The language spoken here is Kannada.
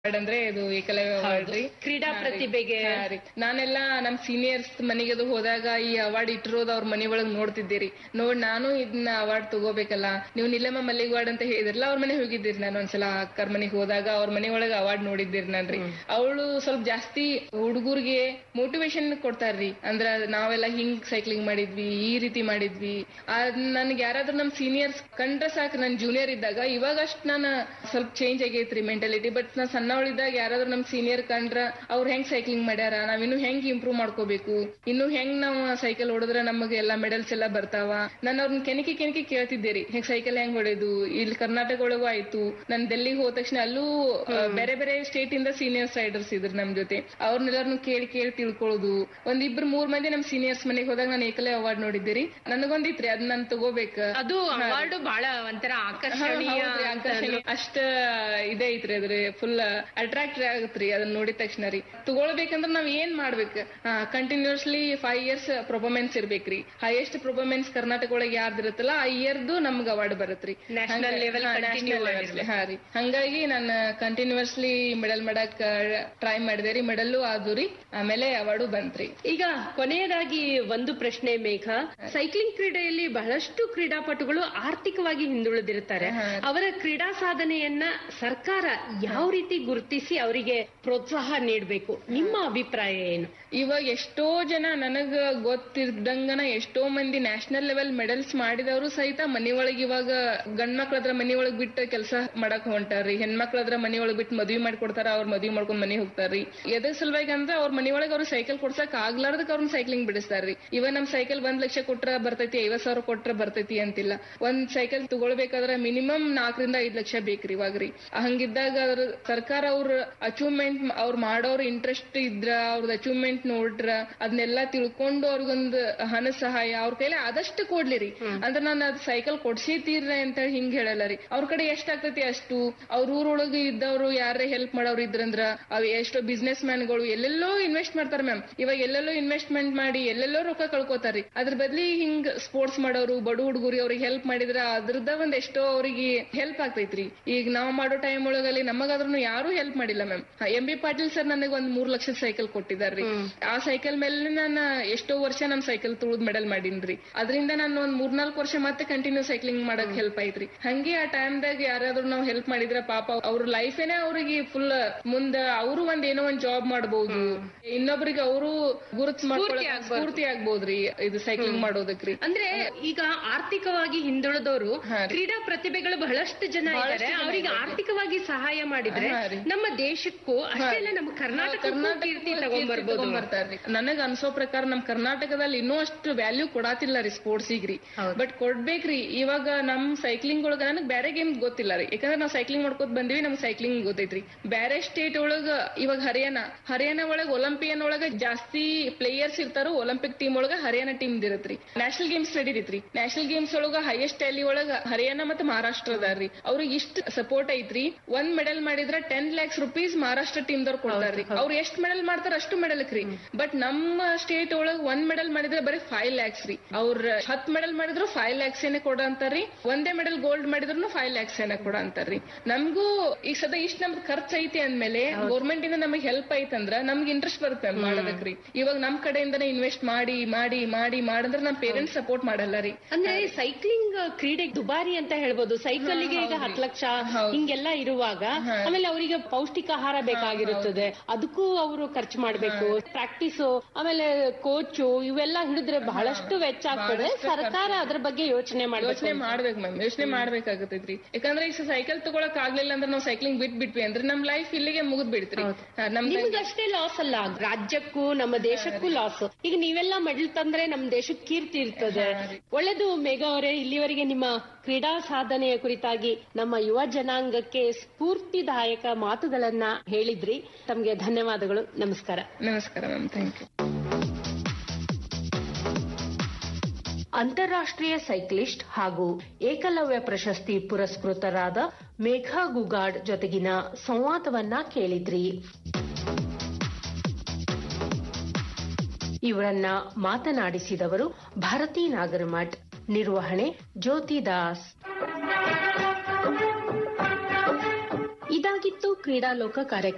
ಅವಾರ್ಡ್ ಅಂದ್ರೆ ಇದು ಏಕಲವ್ಯ ಅವಾರ್ಡ್ ರೀ ಕ್ರೀಡಾ ಹಾ ರೀ. ಪ್ರತಿಭೆಗೆ ಹಾ ರೀ. ನಾನೆಲ್ಲ ನಮ್ ಸೀನಿಯರ್ಸ್ ಮನೆಗೆ ಅದು ಹೋದಾಗ ಈ ಅವಾರ್ಡ್ ಇಟ್ಟಿರೋದು ಅವ್ರ ಮನೆ ಒಳಗ್ ನೋಡ್ತಿದ್ದೀರಿ ನೋಡ್ ನಾನು ಇದನ್ನ ಅವಾರ್ಡ್ ತಗೋಬೇಕಲ್ಲ ನೀವು ನಿಲ್ಲಮ್ಮ ಮಲ್ಲಿಗೆ ಅವಾರ್ಡ್ ಅಂತ ಹೇಳಿದ್ರಲ್ಲ ಅವ್ರ ಮನೆ ಹೋಗಿದ್ದೀರಿ ನಾನು ಒಂದ್ಸಲ ಅಕ್ಕರ ಮನೆಗೆ ಹೋದಾಗ ಅವ್ರ ಮನೆ ಒಳಗ ಅವಾರ್ಡ್ ನೋಡಿದ್ದೀರಿ ನಾನ್ರಿ ಅವಳು ಸ್ವಲ್ಪ ಜಾಸ್ತಿ ಹುಡುಗರಿಗೆ ಮೋಟಿವೇಶನ್ ಕೊಡ್ತಾರ್ರಿ ಅಂದ್ರ ನಾವೆಲ್ಲ ಹಿಂಗ್ ಸೈಕ್ಲಿಂಗ್ ಮಾಡಿದ್ವಿ ಈ ರೀತಿ ಮಾಡಿದ್ವಿ ನನ್ಗೆ ಯಾರಾದ್ರೂ ನಮ್ ಸೀನಿಯರ್ಸ್ ಕಂಡ್ರೆ ಸಾಕು ನನ್ ಜೂನಿಯರ್ ಇದ್ದಾಗ ಇವಾಗ ಅಷ್ಟ್ ನಾನು ಸ್ವಲ್ಪ ಚೇಂಜ್ ಆಗೈತ್ರಿ ಮೆಂಟಾಲಿಟಿ ಬಟ್ ನಾ ಸಣ್ಣವಳಿದ್ದಾಗ ಯಾರಾದ್ರೂ ನಮ್ ಸೀನಿಯರ್ ಕಂಡ್ರ ಅವ್ರ ಹೆಂಗ್ ಸೈಕ್ಲಿಂಗ್ ಮಾಡ್ಯಾರ ನಾವ್ ಇನ್ನು ಹೆಂಗ್ ಇಂಪ್ರೂವ್ ಮಾಡ್ಕೋಬೇಕು ಇನ್ನು ಹೆಂಗ್ ನಾವ್ ಸೈಕಲ್ ಹೊಡೆದ್ರೆ ನಮಗೆ ಎಲ್ಲಾ ಮೆಡಲ್ಸ್ ಎಲ್ಲ ಬರ್ತಾವ ನಾನು ಅವ್ರನ್ನ ಕೆನಕಿ ಕೆನಕಿ ಕೇಳ್ತಿದ್ದೇರಿ ಹೆಂಗ್ ಸೈಕಲ್ ಹೆಂಗ್ ಹೊಡೆದು ಇಲ್ಲಿ ಕರ್ನಾಟಕ ಒಳಗೂ ಆಯ್ತು ನಾನ್ ಡೆಲ್ಲಿಗೆ ಹೋದ ತಕ್ಷಣ ಅಲ್ಲೂ ಆ, ಬೇರೆ ಬೇರೆ ಸ್ಟೇಟ್ ಇಂದ ಸೀನಿಯರ್ಸ್ ರೈಡರ್ಸ್ ಇದ್ರು ನಮ್ ಜೊತೆ ಅವ್ರನ್ನೆಲ್ಲರನ್ನು ಕೇಳಿ ಕೇಳಿ ತಿಳ್ಕೊಳ್ಳೋದು ಒಂದ್ ಇಬ್ರು ಮೂರ್ ಮಂದಿ ನಮ್ ಸೀನಿಯರ್ಸ್ ಮನೆಗೆ ಹೋದಾಗ ನಾನು ಏಕಲೇ ಅವಾರ್ಡ್ ನೋಡಿದ್ದೀರಿ ನನಗೊಂದಿತ್ರಿ ಅದ್ ನಾನ್ ತಗೋಬೇಕ ಅದು ಅವಾರ್ಡ್ ಬಹಳ ಒಂಥರ ಆಕರ್ಷಣೀಯ ಹೌದ್ರಿ, ಅಂತ ಆಕರ್ಷಣೆ. ಅಷ್ಟ ಇದೇ ಐತ್ರಿ ಅದ್ರಿ ಫುಲ್ ಅಟ್ರಾಕ್ಟ್ ಆಗತ್ರಿ ಅದನ್ನ ನೋಡಿದ ತಕ್ಷಣ ರೀ ತಗೊಳ್ಬೇಕಂದ್ರ ನಾವ್ ಏನ್ ಮಾಡ್ಬೇಕು ಕಂಟಿನ್ಯೂಸ್ಲಿ ಫೈವ್ ಇಯರ್ಸ್ ಪರ್ಫಾರ್ಮೆನ್ಸ್ ಇರ್ಬೇಕ್ರಿ ಹೈಯೆಸ್ಟ್ ಪರ್ಫಾರ್ಮೆನ್ಸ್ ಕರ್ನಾಟಕ ಒಳಗೆ ಯಾರ್ದು ಇರುತ್ತಲ್ಲ ಆ ಇಯರ್ದು ನಮ್ಗ ಅವಾರ್ಡ್ ಬರುತ್ರಿ National ಹಂಗ- level ಹಾ, continue national level ಮಾಡಿರ್ಬೇಕು. ಹಾ ರೀ ಹಂಗಾಗಿ ನಾನು ಕಂಟಿನ್ಯೂಸ್ಲಿ ಮೆಡಲ್ ಮಾಡಕ್ ಟ್ರೈ ಮಾಡಿದೆ ರೀ ಮೆಡಲ್ಲು ಆದು ರೀ ಆಮೇಲೆ ಅವಾರ್ಡು ಬಂತ್ರಿ ಈಗ ಕೊನೆಯದಾಗಿ ಒಂದು ಪ್ರಶ್ನೆ ಮೇಘ ಸೈಕ್ಲಿಂಗ್ ಕ್ರೀಡೆಯಲ್ಲಿ ಬಹಳಷ್ಟು ಕ್ರೀಡಾಪಟುಗಳು ಆರ್ಥಿಕವಾಗಿ ಹಿಂದುಳಿದಿರುತ್ತಾರೆ ಹಾ. ಅವರ ಕ್ರೀಡಾ ಸಾಧನೆಯನ್ನ ಸರ್ಕಾರ ಯಾವ ರೀತಿ ಗುರುತಿಸಿ ಅವರಿಗೆ ಪ್ರೋತ್ಸಾಹ ನೀಡಬೇಕು ನಿಮ್ಮ ಅಭಿಪ್ರಾಯ ಏನು ಇವಾಗ ಎಷ್ಟೋ ಜನ ನನಗ ಗೊತ್ತಿದ್ದಂಗನ ಎಷ್ಟೋ ಮಂದಿ ನ್ಯಾಷನಲ್ ಲೆವೆಲ್ ಮೆಡಲ್ಸ್ ಮಾಡಿದವರು ಸಹಿತ ಮನಿ ಒಳಗ್ ಇವಾಗ ಗಂಡ್ ಮಕ್ಳದ್ರ ಮನಿ ಒಳಗ್ ಬಿಟ್ಟು ಕೆಲಸ ಮಾಡಕ್ ಹೊಂಟಾರ್ರಿ ಹೆಣ್ಮಕ್ಳದ್ರ ಮನಿ ಒಳಗ್ ಬಿಟ್ಟು ಮದ್ವಿ ಮಾಡ್ಕೊಡ್ತಾರ ಅವ್ರ ಮದ್ವಿ ಮಾಡ್ಕೊಂಡ್ ಮನಿ ಹೋಗ್ತಾರ್ರಿ ಎದ್ರ ಸಲುವಾಗಿ ಅಂದ್ರೆ ಅವ್ರ ಮನಿ ಒಳಗ್ ಅವ್ರ ಸೈಕಲ್ ಕೊಡ್ಸಕ್ ಆಗ್ಲಾರ್ದಕ್ ಅವ್ರನ್ನ ಸೈಕ್ಲಿಂಗ್ ಬಿಡಿಸ್ತಾರ್ರಿ ಇವಾಗ ನಮ್ ಸೈಕಲ್ ಒಂದ್ ಲಕ್ಷ ಕೊಟ್ರ ಬರ್ತೈತಿ ಐವತ್ ಸಾವಿರ ಕೊಟ್ರ ಬರ್ತೈತಿ ಅಂತಿಲ್ಲ ಒಂದ್ ಸೈಕಲ್ ತಗೊಳ್ಬೇಕಾದ್ರ ಮಿನಿಮಮ್ ನಾಲ್ಕರಿಂದ ಐದ್ ಲಕ್ಷ ಬೇಕ್ರಿ ಇವಾಗ್ರಿ ಹಂಗಿದ್ದಾಗ ಅದ್ರ ಸರ್ಕಾರ ಅವ್ರ ಅಚೀವ್ಮೆಂಟ್ ಅವ್ರ ಮಾಡೋರ್ ಇಂಟ್ರೆಸ್ಟ್ ಇದ್ರ ಅವ್ರದ್ ಅಚೀವ್ಮೆಂಟ್ ನೋಡ್ರ ಅದನ್ನೆಲ್ಲ ತಿಳ್ಕೊಂಡು ಅವ್ರಿಗೊಂದು ಹಣ ಸಹಾಯ ಅವ್ರ ಕೈಲಿ ಆದಷ್ಟು ಕೊಡ್ಲಿರಿ ಅಂದ್ರೆ ನಾನು ಅದ್ ಸೈಕಲ್ ಕೊಡ್ಸಿ ತೀರ್ರೆ ಅಂತ ಹೇಳಿ ಹಿಂಗ್ ಹೇಳಲ್ಲ ರೀ ಅವ್ರ ಕಡೆ ಎಷ್ಟ್ ಆಗ್ತೈತಿ ಅಷ್ಟು ಅವ್ರ ಊರೊಳಗೆ ಇದ್ದವ್ರು ಯಾರೇ ಹೆಲ್ಪ್ ಮಾಡೋರು ಇದ್ರಂದ್ರ ಅವ್ ಎಷ್ಟೋ ಬಿಸ್ನೆಸ್ ಮ್ಯಾನ್ಗಳು ಎಲ್ಲೆಲ್ಲೋ ಇನ್ವೆಸ್ಟ್ ಮಾಡ್ತಾರ ಮ್ಯಾಮ್ ಇವಾಗ ಎಲ್ಲೆಲ್ಲೋ ಇನ್ವೆಸ್ಟ್ಮೆಂಟ್ ಮಾಡಿ ಎಲ್ಲೆಲ್ಲೋ ರೊಕ್ಕ ಕಳ್ಕೊತಾರ್ರಿ ಅದ್ರ ಬದ್ಲಿ ಹಿಂಗ್ ಸ್ಪೋರ್ಟ್ಸ್ ಮಾಡೋರು ಬಡ ಹುಡುಗರಿ ಅವ್ರಿಗೆ ಹೆಲ್ಪ್ ಮಾಡಿದ್ರ ಅದ್ರದ ಒಂದ್ ಎಷ್ಟೋ ಅವ್ರಿಗೆ ಹೆಲ್ಪ್ ಆಗ್ತೈತ್ರಿ ಈಗ ನಾವ್ ಮಾಡೋ ಟೈಮ್ ಒಳಗಲ್ಲಿ ನಮಗಾದ್ರೂ ಯಾರು ಹೆಲ್ಪ್ ಮಾಡಿಲ್ಲ ma'am M B Patil sir ನನಗೆ ಒಂದ್ ಮೂರ್ ಲಕ್ಷದ ಸೈಕಲ್ ಕೊಟ್ಟಿದಾರ್ರಿ ಆ ಸೈಕಲ್ ಮೇಲೆ ನಾನು ಎಷ್ಟೋ ವರ್ಷ ನಮ್ ಸೈಕಲ್ ತುಳಿದ್ ಮೆಡಲ್ ಮಾಡೀನ್ರಿ ಅದರಿಂದ ನಾನು ಒಂದ್ ಮೂರ್ನಾಲ್ಕು ವರ್ಷ ಮತ್ತೆ ಕಂಟಿನ್ಯೂ ಸೈಕ್ಲಿಂಗ್ ಮಾಡಕ್ ಹೆಲ್ಪ್ ಐತ್ರಿ ಹಂಗೆ ಆ ಟೈಮ್ದಾಗ ಯಾರಾದ್ರೂ ನಾವ್ ಹೆಲ್ಪ್ ಮಾಡಿದ್ರ ಪಾಪ ಅವ್ರ ಲೈಫೇನೆ ಅವ್ರಿಗೆ ಫುಲ್ ಮುಂದ ಅವರು ಒಂದ್ ಏನೋ ಒಂದ್ ಜಾಬ್ ಮಾಡ್ಬೋದು ಇನ್ನೊಬ್ರಿಗೆ ಅವರು ಗುರುತ್ ಮಾಡ್ಕೊಳಕ್ ಸ್ಫೂರ್ತಿ ಆಗ್ಬೋದ್ರಿ ಇದು ಸೈಕ್ಲಿಂಗ್ ಮಾಡೋದಕ್ರಿ ಅಂದ್ರೆ ಈಗ ಆರ್ಥಿಕವಾಗಿ ಹಿಂದುಳಿದವರು ಹಾ ರೀ. ಕ್ರೀಡಾ ಪ್ರತಿಭೆಗಳು ಬಹಳಷ್ಟು ಜನ ಇದ್ದಾರೆ ಅವರಿಗೆ ಆರ್ಥಿಕವಾಗಿ ಸಹಾಯ ಮಾಡಿದ್ರೆ ಹಾ ರೀ. ನಮ್ಮ ದೇಶಕ್ಕೂ ಅಷ್ಟೇ ಅಲ್ಲ ನಮ್ಮ ಕರ್ನಾಟಕಕ್ಕೂ ಕೀರ್ತಿ ತಗೊಂಡ್ಬರ್ಬೋದು ಬರ್ತಾರ್ರಿ ನನಗ್ ಅನ್ಸೋ ಪ್ರಕಾರ ನಮ್ ಕರ್ನಾಟಕದಲ್ಲಿ ಇನ್ನೂ ಅಷ್ಟು ವ್ಯಾಲ್ಯೂ ಕೊಡಾತಿಲ್ಲ ರೀ ಸ್ಪೋರ್ಟ್ಸ್ ರೀ ಬಟ್ ಕೊಡ್ಬೇಕ್ರಿ ಇವಾಗ ನಮ್ ಸೈಕ್ಲಿಂಗ್ ಒಳಗ ನನಗ್ ಬೇರೆ ಗೇಮ್ ಗೊತ್ತಿಲ್ಲ ರೀ ಯಾಕಂದ್ರೆ ನಾವ್ ಸೈಕ್ಲಿಂಗ್ ಮಾಡ್ಕೊತ ಬಂದಿವಿ ನಮ್ಗ್ ಸೈಕ್ಲಿಂಗ್ ಗೊತ್ತೈತ್ರಿ ಬೇರೆ ಸ್ಟೇಟ್ ಒಳಗ ಇವಾಗ ಹರಿಯಾಣ ಹರಿಯಾಣ ಒಳಗ ಒಲಿಂಪಿಯನ್ ಒಳಗ ಜಾಸ್ತಿ ಪ್ಲೇಯರ್ಸ್ ಇರ್ತಾರೋ ಒಲಿಂಪಿಕ್ ಟೀಮ್ ಒಳಗ ಹರಿಯಾಣ ಟೀಮ್ ಇರತ್ರಿ ನ್ಯಾಷನಲ್ ಗೇಮ್ಸ್ ನಡೀತೈತ್ರಿ ನ್ಯಾಷನಲ್ ಗೇಮ್ಸ್ ಒಳಗ ಹೈಯೆಸ್ಟ್ ಟ್ಯಾಲಿ ಒಳಗ ಹರಿಯಾಣ ಮತ್ತೆ ಮಹಾರಾಷ್ಟ್ರ ಅದಾರ್ರಿ ಅವ್ರಿಗೆ ಇಷ್ಟ ಸಪೋರ್ಟ್ ಐತ್ರಿ ಒಂದ್ ಮೆಡಲ್ ಮಾಡಿದ್ರ ten lakhs rupees Maharashtra team ದವ್ರು ಕೊಡ್ತಾರ್ರಿ ಅವ್ರು ಎಷ್ಟ್ ಮೆಡಲ್ ಮಾಡ್ತಾರ ಅಷ್ಟು ಮೆಡಲ್ ರೀ ಬಟ್ ನಮ್ಮ ಸ್ಟೇಟ್ ಒಳಗ್ ಒಂದ್ ಮೆಡಲ್ ಮಾಡಿದ್ರೆ ಬರೀ ಫೈವ್ ಲ್ಯಾಕ್ಸ್ ರೀ ಅವ್ರ ಹತ್ ಮೆಡಲ್ ಮಾಡಿದ್ರು ಫೈವ್ ಲ್ಯಾಕ್ಸ್ ಏನೇ ಕೊಡ ಅಂತಾರ್ರಿ ಒಂದೇ ಮೆಡಲ್ ಗೋಲ್ಡ್ ಮಾಡಿದ್ರು ಫೈವ್ ಲ್ಯಾಕ್ಸ್ ಏನ ಕೊಡ ಅಂತಾರ್ರಿ ನಮಗೂ ಈಗ ಸದಾ ಇಷ್ಟ ನಮ್ದು ಖರ್ಚ್ ಐತಿ ಅಂದ್ಮೇಲೆ ಗೌರ್ಮೆಂಟ್ ಇಂದ ನಮಗೆ ಹೆಲ್ಪ್ ಐತಂದ್ರ ನಮ್ಗೆ ಇಂಟ್ರೆಸ್ಟ್ ಬರುತ್ತೆ ಮಾಡೋದಕ್ರಿ ಇವಾಗ ನಮ್ ಕಡೆಯಿಂದನೇ ಇನ್ವೆಸ್ಟ್ ಮಾಡಿ ಮಾಡಿ ಮಾಡಿ ಮಾಡಂದ್ರ ನಮ್ ಪೇರೆಂಟ್ಸ್ ಸಪೋರ್ಟ್ ಮಾಡಲ್ಲ ರೀ ಅಂದ್ರೆ ಸೈಕ್ಲಿಂಗ್ ಕ್ರೀಡೆ ದುಬಾರಿ ಅಂತ ಹೇಳ್ಬೋದು ಸೈಕಲ್ಗೆ ಈಗ ಹತ್ತು ಲಕ್ಷ ಹಿಂಗೆಲ್ಲ ಇರುವಾಗ ಆಮೇಲೆ ಅವರಿಗೆ ಪೌಷ್ಟಿಕಾಹಾರ ಬೇಕಾಗಿರುತ್ತದೆ ಅದಕ್ಕೂ ಅವರು ಖರ್ಚು ಮಾಡ್ಬೇಕು ಪ್ರಾಕ್ಟೀಸ್ ಆಮೇಲೆ ಕೋಚು ಇವೆಲ್ಲ ಹಿಡಿದ್ರೆ ಬಹಳಷ್ಟು ವೆಚ್ಚ ಆಗ್ತದೆ ಸರ್ಕಾರ ಅದ್ರ ಬಗ್ಗೆ ಯೋಚನೆ ಮಾಡ್ಬೇಕು ಯೋಚನೆ ಮಾಡ್ಬೇಕು ಮ್ಯಾಮ್ ಯೋಚನೆ ಮಾಡ್ಬೇಕಾಗತೈತ್ರಿ ಯಾಕಂದ್ರೆ ಈಗ ಸೈಕಲ್ ತಗೊಳಕ್ ಆಗ್ಲಿಲ್ಲ ಅಂದ್ರೆ ನಾವು ಸೈಕ್ಲಿಂಗ್ ಬಿಟ್ ಬಿಟ್ವಿ ಅಂದ್ರೆ ನಮ್ ಲೈಫ್ ಇಲ್ಲಿಗೆ ಮುಗಿದ್ ಬಿಡ್ತ್ರಿ ಹಾ, ನಮ್ದು ನಿಮ್ಗಷ್ಟೇ ಲಾಸ್ ಅಲ್ಲ ರಾಜ್ಯಕ್ಕೂ ನಮ್ಮ ದೇಶಕ್ಕೂ ಲಾಸ್ ಈಗ ನೀವೆಲ್ಲ ಮೆಡಲ್ ತಂದ್ರೆ ನಮ್ ದೇಶಕ್ಕೆ ಕೀರ್ತಿ ಇರ್ತದೆ ಒಳ್ಳೇದು ಮೇಘ ಅವರೇ ಇಲ್ಲಿವರೆಗೆ ನಿಮ್ಮ ಕ್ರೀಡಾ ಸಾಧನೆಯ ಕುರಿತಾಗಿ ನಮ್ಮ ಯುವ ಜನಾಂಗಕ್ಕೆ ಸ್ಫೂರ್ತಿದಾಯಕ ಮಾತುಗಳನ್ನ ಹೇಳಿದ್ರಿ ತಮ್ಗೆ ಧನ್ಯವಾದಗಳು ನಮಸ್ಕಾರ ನಮಸ್ಕಾರ ಮ್ಯಾಮ್ ಥ್ಯಾಂಕ್ ಯು ಅಂತಾರಾಷ್ಟ್ರೀಯ ಸೈಕ್ಲಿಸ್ಟ್ ಹಾಗೂ ಏಕಲವ್ಯ ಪ್ರಶಸ್ತಿ ಪುರಸ್ಕೃತರಾದ ಮೇಘಾ ಗುಗಾಡ್ ಜೊತೆಗಿನ ಸಂವಾದವನ್ನ ಕೇಳಿದ್ರಿ ಇವರನ್ನ ಮಾತನಾಡಿಸಿದವರು ಭಾರತಿ ನಾಗರಮಠ್ ನಿರ್ವಹಣೆ ಜ್ಯೋತಿ ದಾಸ್ ಇದಾಗಿತ್ತು ಕ್ರೀಡಾಲೋಕ ಕಾರ್ಯಕ್ರಮ